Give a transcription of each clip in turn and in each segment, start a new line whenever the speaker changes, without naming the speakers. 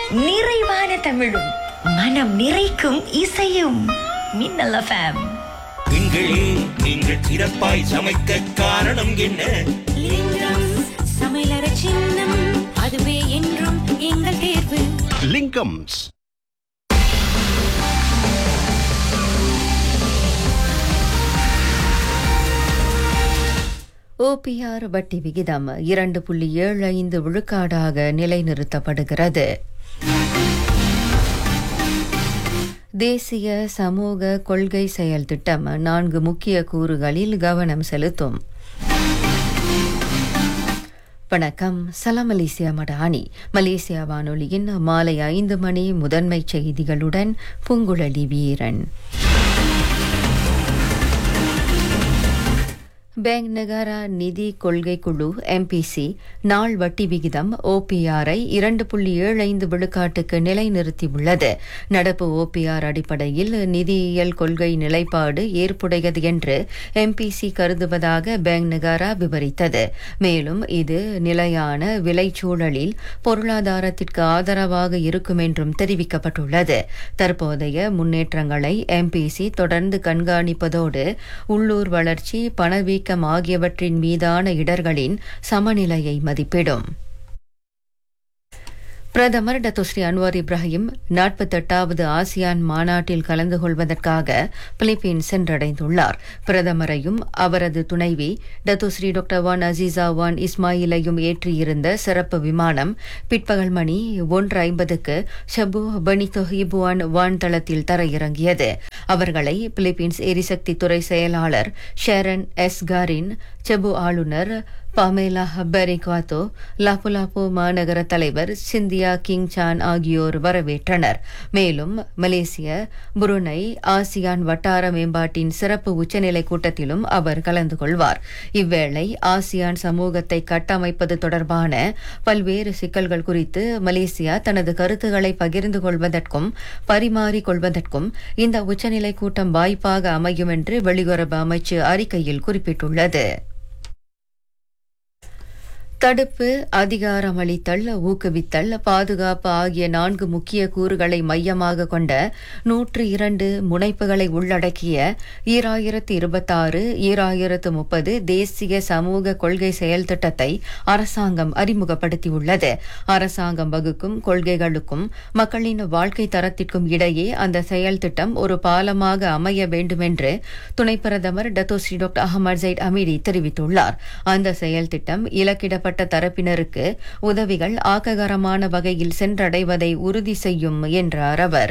நிறைவான தமிழும் மனம் நிறைக்கும் இசையும் மின்னல் ஃபேம்
பெண்களே நீங்கள் சிறப்பாய் சமைக்க காரணம் என்ன
லிங்கம் சமையலற சின்னம் அதுவே என்றும் எங்கள் தேர்வு
லிங்கம்ஸ்
ஓபிஆர் வட்டி விகிதம் இரண்டு புள்ளி ஏழு ஐந்து விழுக்காடாக நிலைநிறுத்தப்படுகிறது தேசிய சமூக கொள்கை செயல் திட்டம் நான்கு முக்கிய கூறுகளில் கவனம் செலுத்தும் வணக்கம் சலாம் மலேசியா மடானி மலேசியா வானொலியின் மாலை ஐந்து மணி முதன்மை செய்திகளுடன் பூங்குழலி வீரன் பேங்க் நகாரா நிதி கொள்கை குழு எம்பிசி நாள் வட்டி விகிதம் ஓபிஆரை இரண்டு புள்ளி ஏழு ஐந்து விழுக்காட்டுக்கு நிலைநிறுத்தியுள்ளது நடப்பு ஓபிஆர் அடிப்படையில் நிதியியல் கொள்கை நிலைப்பாடு ஏற்புடையது என்று எம்பிசி கருதுவதாக பேங்க் நகாரா விவரித்தது மேலும் இது நிலையான விலைச்சூழலில் பொருளாதாரத்திற்கு ஆதரவாக இருக்கும் என்றும் தெரிவிக்கப்பட்டுள்ளது தற்போதைய முன்னேற்றங்களை எம்பிசி தொடர்ந்து கண்காணிப்பதோடு உள்ளூர் வளர்ச்சி பணவீக்கம் ஆகியவற்றின் மீதான இடர்களின் சமநிலையை மதிப்பிடும் பிரதமர் டத்தோஸ்ரீ அன்வார் இப்ராஹிம் நாற்பத்தெட்டாவது ஆசியான் மாநாட்டில் கலந்து கொள்வதற்காக பிலிப்பீன்ஸ் சென்றடைந்துள்ளார் பிரதமரையும் அவரது துணைவி Datuk Seri doctor Wan Azizah Wan இஸ்மாயிலையும் ஏற்றியிருந்த சிறப்பு விமானம் பிற்பகல் மணி ஒன்று ஐம்பதுக்கு ஷபு பனிதோ ஹிபுவான் வான்தளத்தில் தரையிறங்கியது அவர்களை பிலிப்பீன்ஸ் எரிசக்தி துறை செயலாளர் ஷேரன் எஸ் காரின் செபு ஆளுநர் பமேலா பெரிகாத்தோ லாப்புலாப்பு மாநகர தலைவர் சிந்தியா கிங் சான் ஆகியோர் வரவேற்றனர் மேலும் மலேசிய புருனை ஆசியான் வட்டார மேம்பாட்டின் சிறப்பு உச்சநிலை கூட்டத்திலும் அவர் கலந்து கொள்வார் இவ்வேளை ஆசியான் சமூகத்தை கட்டமைப்பது தொடர்பான பல்வேறு சிக்கல்கள் குறித்து மலேசியா தனது கருத்துக்களை பகிர்ந்து கொள்வதற்கும் பரிமாறிக் கொள்வதற்கும் இந்த உச்சநிலை கூட்டம் வாய்ப்பாக அமையும் என்று வெளியுறவு அமைச்சு அறிக்கையில் குறிப்பிட்டுள்ளது தடுப்பு அதிகாரமளித்தல் ஊக்குவித்தல் பாதுகாப்பு ஆகிய நான்கு முக்கிய கூறுகளை மையமாக கொண்ட நூற்று இரண்டு முனைப்புகளை உள்ளடக்கிய ஈராயிரத்து இருபத்தாறு ஈராயிரத்து முப்பது தேசிய சமூக கொள்கை செயல் திட்டத்தை அரசாங்கம் அறிமுகப்படுத்தியுள்ளது அரசாங்கம் வகுக்கும் கொள்கைகளுக்கும் மக்களின் வாழ்க்கை தரத்திற்கும் இடையே அந்த செயல் திட்டம் ஒரு பாலமாக அமைய வேண்டுமென்று துணை பிரதமர் Datuk Seri doctor Ahmad Zahid Hamidi தெரிவித்துள்ளார் அந்த செயல் திட்டம் இலக்கிடப்பட்ட பாதிக்கப்பட்ட தரப்பினருக்கு உதவிகள் ஆக்ககரமான வகையில் சென்றடைவதை உறுதி செய்யும் என்றார் அவர்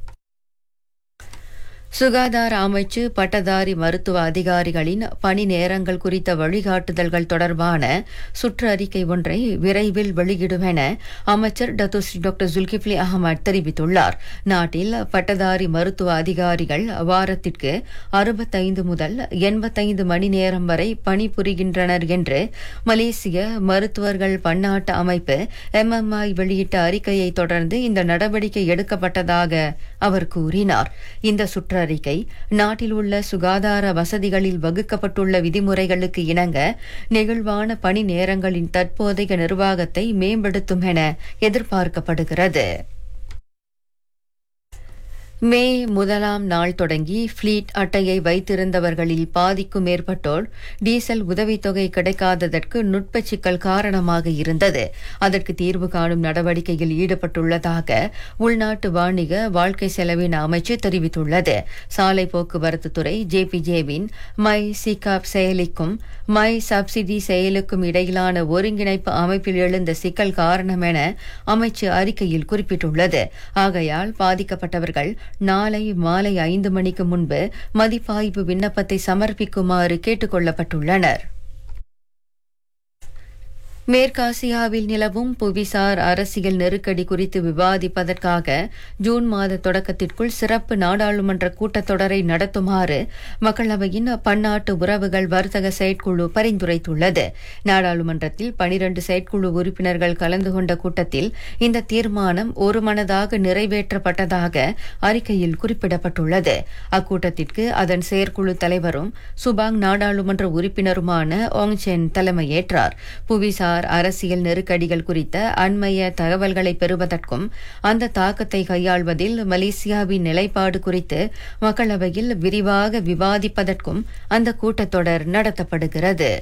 சுகாதார அமைச்சு பட்டதாரி மருத்துவ அதிகாரிகளின் பணி நேரங்கள் குறித்த வழிகாட்டுதல்கள் தொடர்பான சுற்று அறிக்கை ஒன்றை விரைவில் வெளியிடும் என அமைச்சர் டத்துஸ்ரீ டாக்டர் ஜுல்கிப்லி அகமது தெரிவித்துள்ளார் நாட்டில் பட்டதாரி மருத்துவ அதிகாரிகள் வாரத்திற்கு அறுபத்தைந்து முதல் எண்பத்தைந்து மணி நேரம் வரை பணிபுரிகின்றனர் என்று மலேசிய மருத்துவர்கள் பன்னாட்டு அமைப்பு எம்எம்ஐ வெளியிட்ட அறிக்கையை தொடர்ந்து இந்த நடவடிக்கை எடுக்கப்பட்டதாக அவர் கூறினார் இந்த சுற்று அறிக்கை நாட்டில் உள்ள சுகாதார வசதிகளில் வகுக்கப்பட்டுள்ள விதிமுறைகளுக்கு இணங்க நெகிழ்வான பணி நேரங்களின் தற்போதைய நிர்வாகத்தை மேம்படுத்தும் என எதிர்பார்க்கப்படுகிறது மே முதலாம் நாள் தொடங்கி ஃபிளீட் அட்டையை வைத்திருந்தவர்களில் பாதிக்கும் மேற்பட்டோர் டீசல் உதவித்தொகை கிடைக்காததற்கு நுட்ப சிக்கல் காரணமாக இருந்தது அதற்கு தீர்வு காணும் நடவடிக்கையில் ஈடுபட்டுள்ளதாக உள்நாட்டு வாணிக வாழ்க்கை செலவின அமைச்சு தெரிவித்துள்ளது சாலை போக்குவரத்து துறை ஜேபிஜேவின் மை சிகாப் செயலிக்கும் மை சப்சிடி செயலுக்கும் இடையிலான ஒருங்கிணைப்பு அமைப்பில் எழுந்த சிக்கல் காரணம் என அமைச்சு அறிக்கையில் குறிப்பிட்டுள்ளது ஆகையால் பாதிக்கப்பட்டவர்கள் நாளை மாலை ஐந்து மணிக்கு முன்பு மதிப்பாய்வு விண்ணப்பத்தை சமர்ப்பிக்குமாறு கேட்டுக் கொள்ளப்பட்டுள்ளனர் மேற்காசியாவில் நிலவும் புவிசார் அரசியல் நெருக்கடி குறித்து விவாதிப்பதற்காக ஜூன் மாத தொடக்கத்திற்குள் சிறப்பு நாடாளுமன்ற கூட்டத்தொடரை நடத்துமாறு மக்களவையின் பன்னாட்டு உறவுகள் வர்த்தக செயற்குழு பரிந்துரைத்துள்ளது நாடாளுமன்றத்தில் பனிரண்டு செயற்குழு உறுப்பினர்கள் கலந்து கொண்ட கூட்டத்தில் இந்த தீர்மானம் ஒருமனதாக நிறைவேற்றப்பட்டதாக அறிக்கையில் குறிப்பிடப்பட்டுள்ளது அக்கூட்டத்திற்கு அதன் செயற்குழு தலைவரும் சுபாங் நாடாளுமன்ற உறுப்பினருமான ஆங்சென் தலைமையேற்றார் புவிசார் புவிசார் அரசியல் நெருக்கடிகள் குறித்த அண்மைய தகவல்களை பெறுவதற்கும் அந்த தாக்கத்தை கையாள்வதில் மலேசியாவின் நிலைப்பாடு குறித்து மக்களவையில் விரிவாக விவாதிப்பதற்கும் அந்த கூட்டத்தொடர் நடத்தப்படுகிறது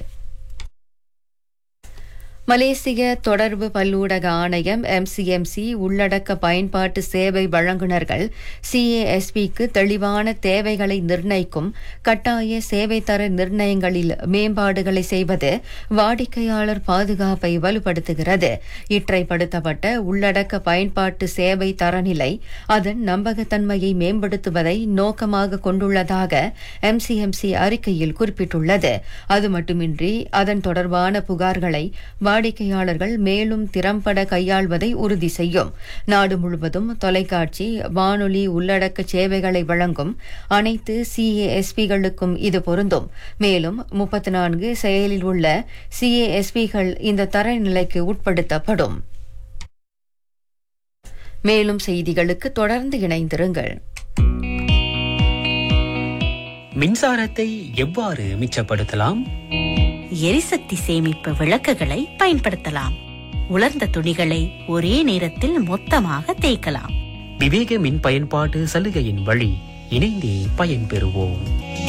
மலேசிய தொடர்பு பல்லூடக ஆணையம் எம்சிஎம்சி உள்ளடக்க பயன்பாட்டு சேவை வழங்குநர்கள் சிஏஎஸ்பிக்கு தெளிவான தேவைகளை நிர்ணயிக்கும் கட்டாய சேவை தர நிர்ணயங்களில் மேம்பாடுகளை செய்வது வாடிக்கையாளர் பாதுகாப்பை வலுப்படுத்துகிறது இற்றைப்படுத்தப்பட்ட உள்ளடக்க பயன்பாட்டு சேவை தரநிலை அதன் நம்பகத்தன்மையை மேம்படுத்துவதை நோக்கமாக கொண்டுள்ளதாக எம்சிஎம்சி அறிக்கையில் குறிப்பிட்டுள்ளது அது மட்டுமின்றி அதன் தொடர்பான புகார்களை வாடிக்கையாளர்கள் மேலும் திறம்பட கையாள்வதை உறுதி செய்யும் நாடு முழுவதும் தொலைக்காட்சி வானொலி உள்ளடக்க சேவைகளை வழங்கும் அனைத்து சிஏஎஸ்பிகளுக்கும் இது பொருந்தும் மேலும் முப்பத்தி நான்கு செயலில் உள்ள சிஏஎஸ்பிகள் இந்த தரநிலைக்கு உட்படுத்தப்படும் மேலும் செய்திகளுக்கு தொடர்ந்து இணைந்திருங்கள்
மின்சாரத்தை எவ்வாறு மிச்சப்படுத்தலாம்
எரிசக்தி சேமிப்பு விளக்குகளை பயன்படுத்தலாம் உலர்ந்த துணிகளை ஒரே நேரத்தில் மொத்தமாக தேய்க்கலாம்
விவேக மின் பயன்பாட்டு சலுகையின் வழி இணைந்தே பயன்பெறுவோம்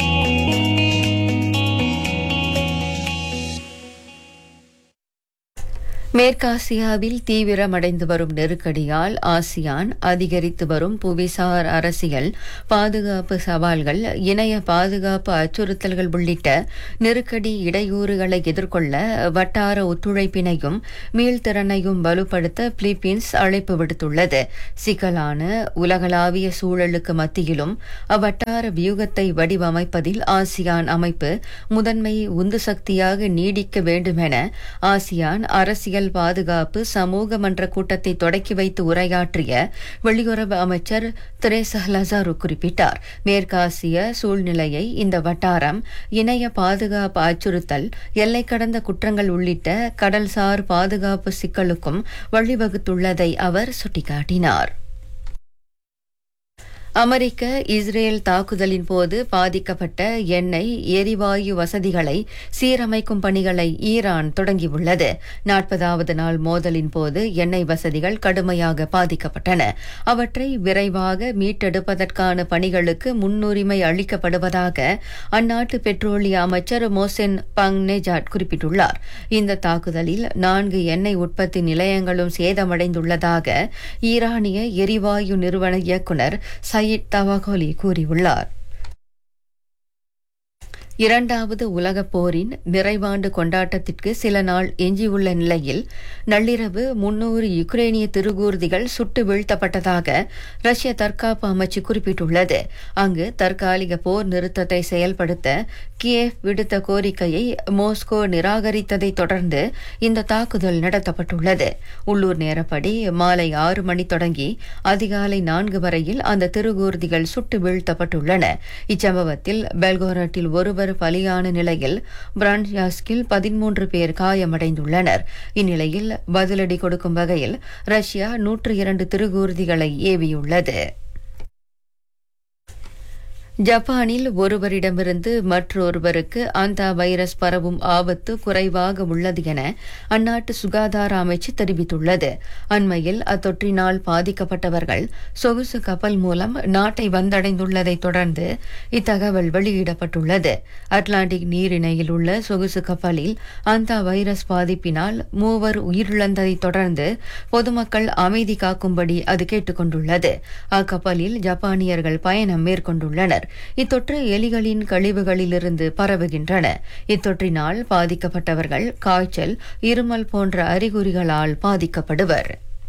மேற்காசியாவில் தீவிரமடைந்து வரும் நெருக்கடியால் ஆசியான் அதிகரித்து வரும் புவிசார் அரசியல் பாதுகாப்பு சவால்கள் இணைய பாதுகாப்பு அச்சுறுத்தல்கள் உள்ளிட்ட நெருக்கடி இடையூறுகளை எதிர்கொள்ள வட்டார ஒத்துழைப்பினையும் மீள்திறனையும் வலுப்படுத்த பிலிப்பீன்ஸ் அழைப்பு விடுத்துள்ளது சிக்கலான உலகளாவிய சூழலுக்கு மத்தியிலும் அவ்வட்டார வியூகத்தை வடிவமைப்பதில் ஆசியான் அமைப்பு முதன்மை உந்து சக்தியாக நீடிக்க வேண்டுமென ஆசியான் அரசியல் பாதுகாப்பு சமூக மன்ற கூட்டத்தை தொடக்கி வைத்து உரையாற்றிய வெளியுறவு அமைச்சர் திரேசா லசாரு குறிப்பிட்டார் மேற்காசிய சூழ்நிலையை இந்த வட்டாரம் இணைய பாதுகாப்பு அச்சுறுத்தல் எல்லை கடந்த குற்றங்கள் உள்ளிட்ட கடல்சார் பாதுகாப்பு சிக்கலுக்கும் வழிவகுத்துள்ளதை அவர் சுட்டிக்காட்டினார் அமெரிக்க இஸ்ரேல் தாக்குதலின் போது பாதிக்கப்பட்ட எண்ணெய் எரிவாயு வசதிகளை சீரமைக்கும் பணிகளை ஈரான் தொடங்கியுள்ளது நாற்பதாவது நாள் மோதலின் போது எண்ணெய் வசதிகள் கடுமையாக பாதிக்கப்பட்டன அவற்றை விரைவாக மீட்டெடுப்பதற்கான பணிகளுக்கு முன்னுரிமை அளிக்கப்படுவதாக அந்நாட்டு பெட்ரோலிய அமைச்சர் மோசென் பங்னேஜாட் குறிப்பிட்டுள்ளார் இந்த தாக்குதலில் நான்கு எண்ணெய் உற்பத்தி நிலையங்களும் சேதமடைந்துள்ளதாக ஈரானிய எரிவாயு நிறுவன இயக்குநர் சயீத் தவாகோலி கூறியுள்ளார் இரண்டாவது உலகப் போரின் நிறைவாண்டு கொண்டாட்டத்திற்கு சில நாள் எஞ்சியுள்ள நிலையில் நள்ளிரவு முன்னூறு யுக்ரேனிய திருகூர்திகள் சுட்டு வீழ்த்தப்பட்டதாக ரஷ்ய தற்காப்பு அமைச்சு குறிப்பிட்டுள்ளது அங்கு தற்காலிக போர் நிறுத்தத்தை செயல்படுத்த கியேவ் விடுத்த கோரிக்கையை மோஸ்கோ நிராகரித்ததை தொடர்ந்து இந்த தாக்குதல் நடத்தப்பட்டுள்ளது உள்ளூர் நேரப்படி மாலை ஆறு மணி தொடங்கி அதிகாலை நான்கு வரையில் அந்த திருகூர்திகள் சுட்டு வீழ்த்தப்பட்டுள்ளன இச்சம்பவத்தில் பெல்கோரட்டில் ஒருவர் பலியான நிலையில் பிரான்யாஸ்கில் பதிமூன்று பேர் காயமடைந்துள்ளனர் இந்நிலையில் பதிலடி கொடுக்கும் வகையில் ரஷ்யா நூற்று இரண்டு திருகூர்திகளை ஏவியுள்ளது ஜப்பானில் ஒருவரிடமிருந்து மற்றொருவருக்கு அந்த வைரஸ் பரவும் ஆபத்து குறைவாக உள்ளது என அந்நாட்டு சுகாதார அமைச்சு தெரிவித்துள்ளது அண்மையில் அத்தொற்றினால் பாதிக்கப்பட்டவர்கள் சொகுசு கப்பல் மூலம் நாட்டை வந்தடைந்துள்ளதை தொடர்ந்து இத்தகவல் வெளியிடப்பட்டுள்ளது அட்லாண்டிக் நீரிணையில் உள்ள சொகுசு கப்பலில் அந்த வைரஸ் பாதிப்பினால் மூவர் உயிரிழந்ததை தொடர்ந்து பொதுமக்கள் அமைதி காக்கும்படி அது கேட்டுக்கொண்டுள்ளது அக்கப்பலில் ஜப்பானியர்கள் பயணம் மேற்கொண்டுள்ளனர் இத்தொற்று எலிகளின் கழிவுகளிலிருந்து பரவுகின்றன இத்தொற்றினால் பாதிக்கப்பட்டவர்கள் காய்ச்சல் இருமல் போன்ற அறிகுறிகளால் பாதிக்கப்படுவர்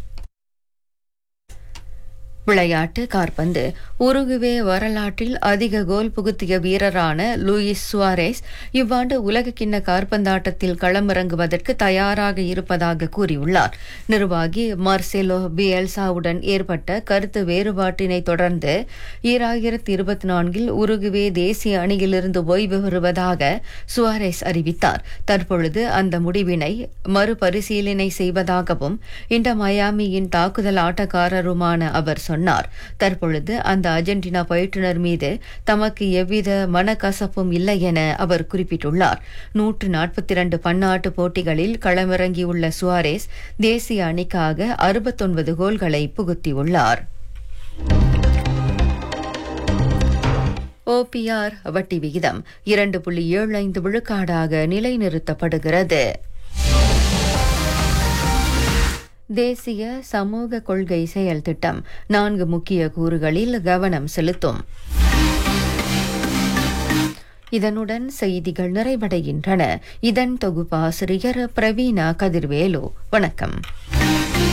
விளையாட்டு கார்பந்து உருகுவே வரலாற்றில் அதிக கோல் புகுத்திய வீரரான லூயிஸ் சுவாரேஸ் இவ்வாண்டு உலகக்கிண்ண கார்பந்தாட்டத்தில் களமிறங்குவதற்கு தயாராக இருப்பதாக கூறியுள்ளார் நிர்வாகி மார்செலோ பியல்சாவுடன் ஏற்பட்ட கருத்து வேறுபாட்டினை தொடர்ந்து ஈராயிரத்தி இருபத்தி நான்கில் உருகுவே தேசிய அணியிலிருந்து ஓய்வு பெறுவதாக சுவாரேஸ் அறிவித்தார் தற்பொழுது அந்த முடிவினை மறுபரிசீலனை செய்வதாகவும் இந்த மயாமியின் தாக்குதல் ஆட்டக்காரருமான அவர் சொன்னார் சொன்னார் தற்பொழுது அந்த அர்ஜென்டினா பயிற்றுனர் மீது தமக்கு எவ்வித மனக்கசப்பும் இல்லை என அவர் குறிப்பிட்டுள்ளார் நூற்று நாற்பத்தி இரண்டு பன்னாட்டு போட்டிகளில் களமிறங்கியுள்ள சுவாரேஸ் தேசிய அணிக்காக அறுபத்தொன்பது கோல்களை புகுத்தியுள்ளார் ஓபிஆர் வட்டி விகிதம் இரண்டு புள்ளி ஏழு ஐந்து விழுக்காடாக நிலைநிறுத்தப்படுகிறது தேசிய சமூக கொள்கை செயல் திட்டம் நான்கு முக்கிய கூறுகளில் கவனம் செலுத்தும் இதனுடன் செய்திகள் நிறைவடைகின்றன இதன் தொகுப்பாசிரியர் பிரவீனா கதிர்வேலு வணக்கம்